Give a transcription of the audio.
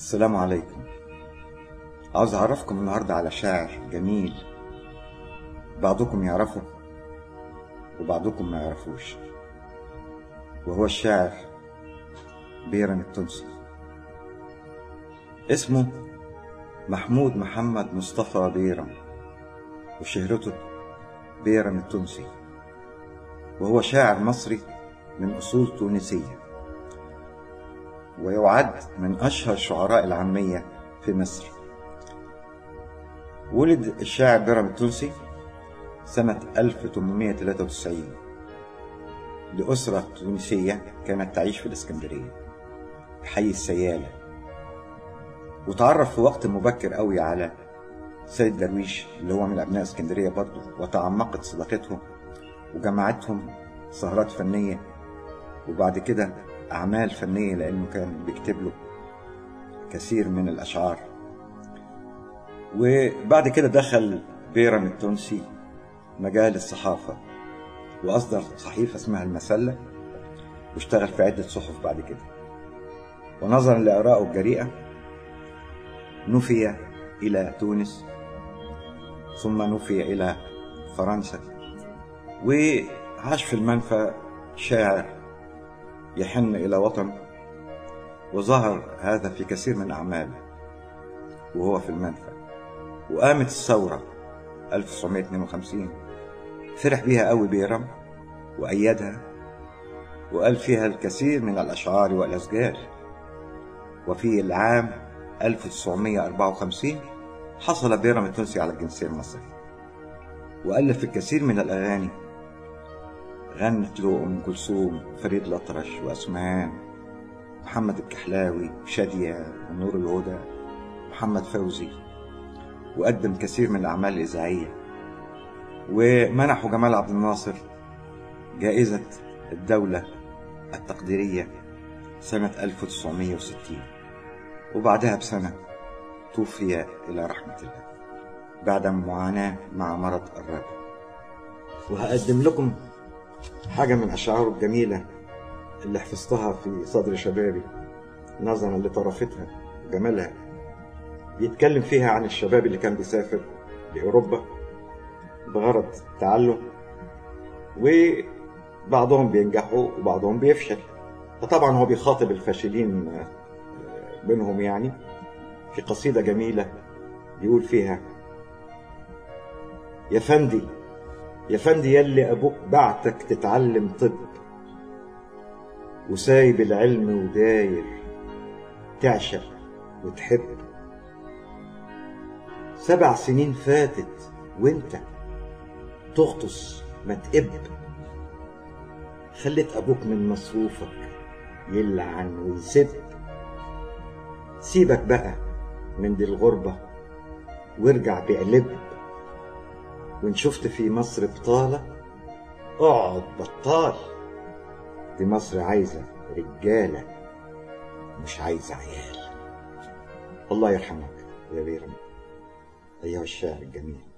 السلام عليكم عاوز أعرفكم النهاردة على شاعر جميل بعضكم يعرفه وبعضكم ما يعرفوش وهو الشاعر بيرم التونسي اسمه محمود محمد مصطفى بيرم وشهرته بيرم التونسي وهو شاعر مصري من أصول تونسية ويعد من أشهر شعراء العامية في مصر ولد الشاعر بيرم التونسي سنة 1893 لأسرة تونسية كانت تعيش في الإسكندرية في حي السيالة وتعرف في وقت مبكر قوي على سيد درويش اللي هو من أبناء اسكندرية برضه وتعمقت صداقتهم وجمعتهم سهرات فنية وبعد كده أعمال فنية لأنه كان بيكتب له كثير من الأشعار وبعد كده دخل بيرم التونسي مجال الصحافة وأصدر صحيفة اسمها المسلة واشتغل في عدة صحف بعد كده ونظرا لآرائه الجريئة نفي إلى تونس ثم نفي إلى فرنسا وعاش في المنفى شاعر يحن إلى وطن وظهر هذا في كثير من أعماله وهو في المنفى وقامت الثورة 1952 فرح بيها قوي بيرم وأيدها وقال فيها الكثير من الأشعار والأسجال وفي العام 1954 حصل بيرم التونسي على الجنسية المصرية وألف الكثير من الأغاني غنت له أم كلثوم فريد الأطرش وأسمهان محمد الكحلاوي شادية ونور الهدى محمد فوزي وقدم كثير من الأعمال الإذاعية ومنحوا جمال عبد الناصر جائزة الدولة التقديرية سنة 1960 وبعدها بسنة توفي إلى رحمة الله بعد معاناة مع مرض الربو وهقدم لكم حاجة من أشعاره الجميلة اللي حفظتها في صدر شبابي نظرا لطرافتها وجمالها بيتكلم فيها عن الشباب اللي كان بيسافر لأوروبا بغرض التعلم وبعضهم بينجحوا وبعضهم بيفشل فطبعا هو بيخاطب الفاشلين منهم يعني في قصيدة جميلة بيقول فيها يا فندي يا فندي يلي أبوك بعتك تتعلم طب وسايب العلم وداير تعشق وتحب سبع سنين فاتت وانت تغطس ما تقب خليت أبوك من مصروفك يلعن ويسب سيبك بقى من دي الغربة وارجع بقلب وان شفت في مصر بطالة اقعد بطال دي مصر عايزة رجالة مش عايزة عيال الله يرحمك يا بيرم أيها الشاعر الجميل